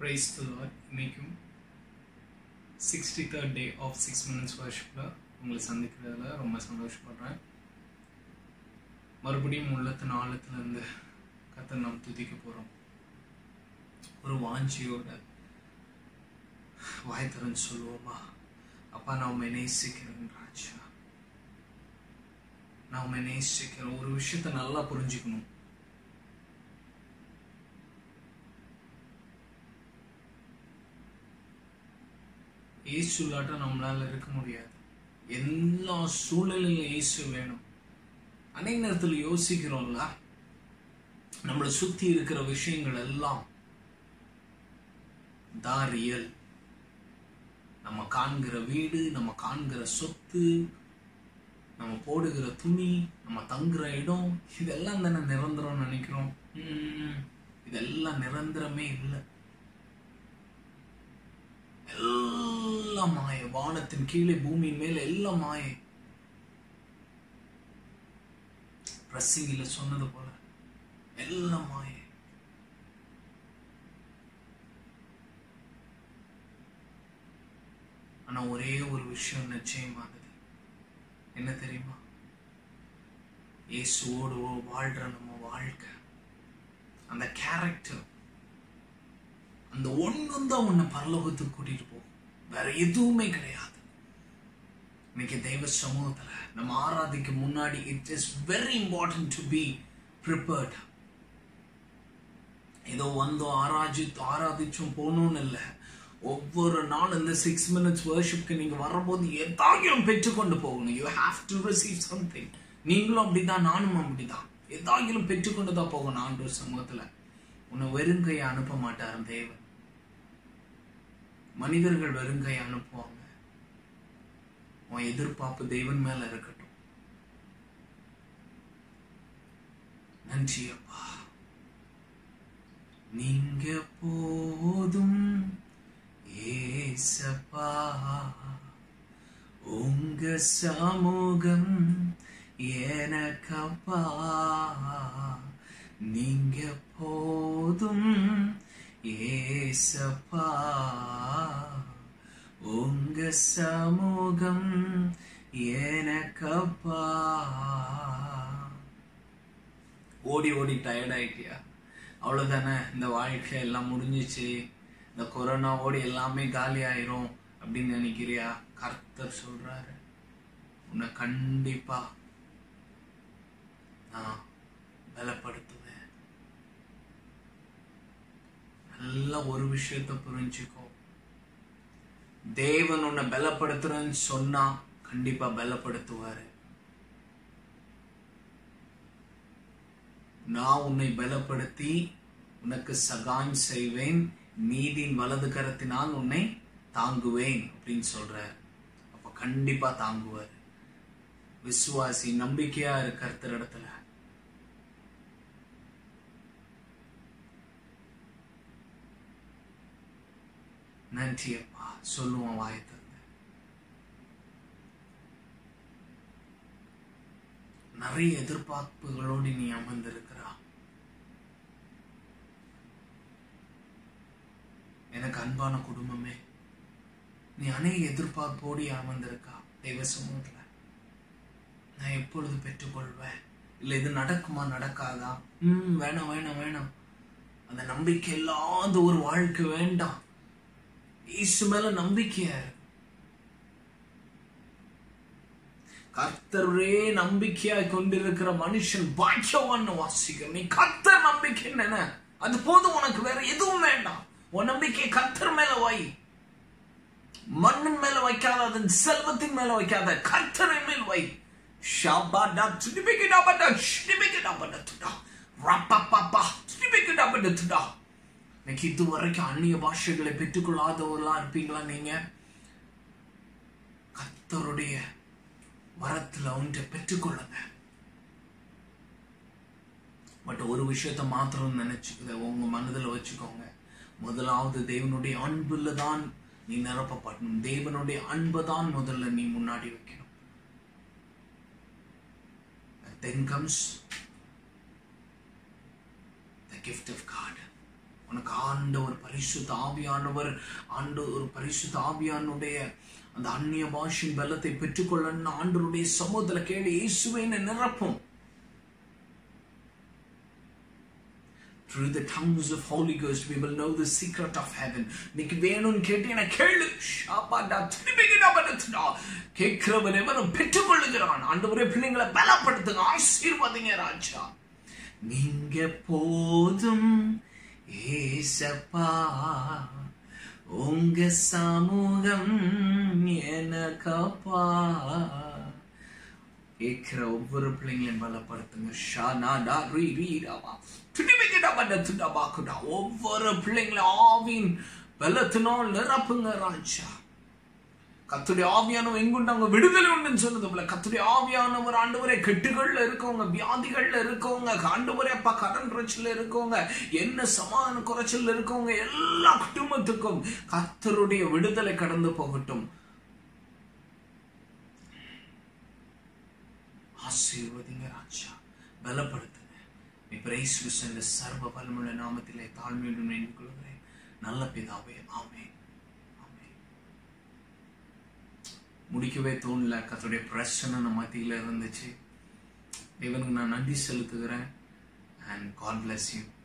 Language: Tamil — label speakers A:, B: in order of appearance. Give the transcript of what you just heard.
A: ப்ரைஸ் டு லார்ட் இன்னைக்கும் sixty third day of six minutes வர்ஷிப்பில் உங்களை சந்திக்கிறதுல ரொம்ப சந்தோஷப்படுறேன் மறுபடியும் உள்ளத்தின் ஆழத்துலேருந்து கத்தை நாம் துதிக்க போகிறோம் ஒரு வாஞ்சியோட வாய் திறந்து சொல்லுவோமா அப்பா நான் உண்மை நேசிக்கிறேன் ராஜா நான் உண்மை நேசிக்கிறேன் ஒரு விஷயத்த நல்லா புரிஞ்சுக்கணும் இயேசு இல்லாட்ட நம்மளால இருக்க முடியாது எல்லா சூழ்நிலையும் இயேசு வேணும் அநேக நேரத்தில் யோசிக்கிறோம்ல நம்மளை சுத்தி இருக்கிற விஷயங்கள் எல்லாம் தான் ரியல் நம்ம காண்கிற வீடு நம்ம காண்கிற சொத்து நம்ம போடுகிற துணி நம்ம தங்குற இடம் இதெல்லாம் தானே நிரந்தரம் நினைக்கிறோம் உம், இதெல்லாம் நிரந்தரமே இல்லை எல்லாம் மாய வானத்தின் கீழே பூமியின் மேல எல்லாம் மாய பிரசிங்கில சொன்னது போல எல்லாம் மாய ஆனா ஒரே ஒரு விஷயம் நிச்சயமானது என்ன தெரியுமா இயேசுவோடு வாழ்ற நம்ம வாழ்க்கை அந்த கேரக்டர் அந்த ஒண்ணும் தான் உன்னை பரலோகத்துக்கு கூட்டிட்டு போகும் வேற எதுவுமே கிடையாது இன்னைக்கு தெய்வ சமூகத்துல நம்ம ஆராதிக்க முன்னாடி it is very important to be prepared ஏதோ வந்தோம் ஆராய்ச்சி ஆராதிச்சும் போகணும்னு இல்லை ஒவ்வொரு நாள் இந்த சிக்ஸ் மினிட்ஸ் வர்ஷிப்க்கு நீங்க வரும்போது எதாகிலும் பெற்றுக்கொண்டு போகணும் you have to receive something நீங்களும் அப்படிதான் நானும் அப்படிதான் எதாகிலும் பெற்றுக்கொண்டு தான் போகணும் ஆண்டவர் சமூகத்துல உன்னை வெறுங்கையை அனுப்ப மாட்டார் தேவன் மனிதர்கள் வெறுங்கையை அனுப்புவாங்க உன் எதிர்பார்ப்பு தெய்வன் மேல இருக்கட்டும் நன்றி அப்பா நீங்க போதும் ஏசப்பா உங்க சமூகம் எனக்கப்பா நீங்க போதும் ஏசப்பா உங்க சமூகம் எனக்கப்பா ஓடி ஓடி டயர்ட் ஆயிட்டியா அவ்வளவுதானே இந்த வாழ்க்கை எல்லாம் முடிஞ்சிச்சு இந்த கொரோனாவோடு எல்லாமே காலி ஆயிரும் அப்படின்னு நினைக்கிறியா கர்த்தர் சொல்றாரு உன்னை கண்டிப்பா நான் பலப்படுத்துவேன் நல்லா ஒரு விஷயத்த புரிஞ்சுக்கோ தேவன் உன்னை பலப்படுத்துறேன்னு சொன்னா கண்டிப்பா பலப்படுத்துவாரு நான் உன்னை பலப்படுத்தி உனக்கு சகாயம் செய்வேன் நீதியின் வலது கரத்தினால் உன்னை தாங்குவேன் அப்படின்னு சொல்றார் அப்ப கண்டிப்பா தாங்குவார் விசுவாசி நம்பிக்கையா இரு கர்த்தர் இடத்துல நன்றி அப்பா சொல்லுவோம் வாயத்திறந்து நிறைய எதிர்பார்ப்புகளோடு நீ அமர்ந்திருக்கிறா எனக்கு அன்பான குடும்பமே நீ அநேக எதிர்பார்ப்போடு அமர்ந்திருக்கா தெய்வ சமூகத்துல நான் எப்பொழுது பெற்றுக்கொள்வேன் இல்ல இது நடக்குமா நடக்காதா ம் வேணாம் வேணாம் வேணாம் அந்த நம்பிக்கை இல்லாத ஒரு வாழ்க்கை வேண்டாம் இயேசு மேல நம்பிக்கையா இரு. கர்த்தரே நம்பிக்கையாய் கொண்டிருக்கிற மனுஷன் பாக்கியவான் வாசிக்க நீ கர்த்தர் நம்பிக்கை என்ன அது போதும் உனக்கு வேற எதுவும் வேண்டாம் உன் நம்பிக்கை கர்த்தர் மேல வை மண்ணின் மேல வைக்காத அதன் செல்வத்தின் மேல வைக்காத கர்த்தரின் மேல் வை ஷாபாடா துடிபிக்கிடாபடா ஷிடிபிக்கிடாபடா ரப்பப்பப்பா துடிபிக்கிடாபடா இன்னைக்கு இது வரைக்கும் அந்நிய பாஷைகளை பெற்றுக்கொள்ளாதவர்களா இருப்பீங்களா நீங்க கர்த்தருடைய வரத்துல ஒன்றை பெற்றுக்கொள்ளுங்க பட் ஒரு விஷயத்த மாத்திரம் நினைச்சுக்குத உங்க மனதில் வச்சுக்கோங்க முதலாவது தேவனுடைய அன்புல தான் நீ நிரப்பப்படணும் தேவனுடைய அன்பை தான் முதல்ல நீ முன்னாடி வைக்கணும் then comes the gift of God உனக்கு ஆண்டவர் பரிசுத்த ஆவியானவர் ஆண்டு ஒரு பரிசுத்த ஆவியானுடைய அந்த அந்நிய பாஷின் பலத்தை பெற்றுக்கொள்ளணும் ஆண்டவருடைய சமூகத்துல கேளு இயேசுவை என்னை நிரப்பும் Through the tongues of Holy Ghost, we will know the secret of heaven. இன்னைக்கு வேணும்னு கேட்டு என கேளு ஷாபாடா திரும்பிக்கிடா படுத்துடா கேட்கிறவன் எவனும் பெற்றுக்கொள்ளுகிறான் ஆண்டவரே பிள்ளைங்களை பலப்படுத்துங்க ஆசீர்வாதிங்க ராஜா நீங்க போதும் ஏசப்பா உங்க சமூகம் எனக்கப்பா கேட்கிற ஒவ்வொரு பிள்ளைங்களையும் பலப்படுத்துங்க ஷா நா டா ரீ ரீ டாவா துடிவிக்கிடா பட்டத்து டபாக்குடா ஒவ்வொரு பிள்ளைங்களும் ஆவின் பலத்தினால் நிரப்புங்க ராஜா கத்துடைய ஆவியானவர் எங்குண்டாங்க விடுதலை உண்டுன்னு சொன்னது போல கத்துடைய ஆவியானவர் ஆண்டவரே கெட்டுகள்ல இருக்கவங்க வியாதிகள்ல இருக்கவங்க ஆண்டவரே அப்பா கடன் பிரச்சனைல இருக்கவங்க என்ன சமாதான குறைச்சல்ல இருக்கவங்க எல்லா குடும்பத்துக்கும் கத்தருடைய விடுதலை கடந்து போகட்டும் ஆசீர்வதிங்க ராஜா பலப்படுத்துங்க இப்ப இந்த சர்வ வல்லமுள்ள நாமத்திலே தாழ்மையுடன் நினைவு கொள்கிறேன் நல்ல பிதாவே ஆமே ஆமே முடிக்கவே தோணல கத்துடைய பிரச்சனை நம்ம மத்தியில இருந்துச்சு தேவனுக்கு நான் நன்றி செலுத்துகிறேன் அண்ட் காட் பிளஸ் யூ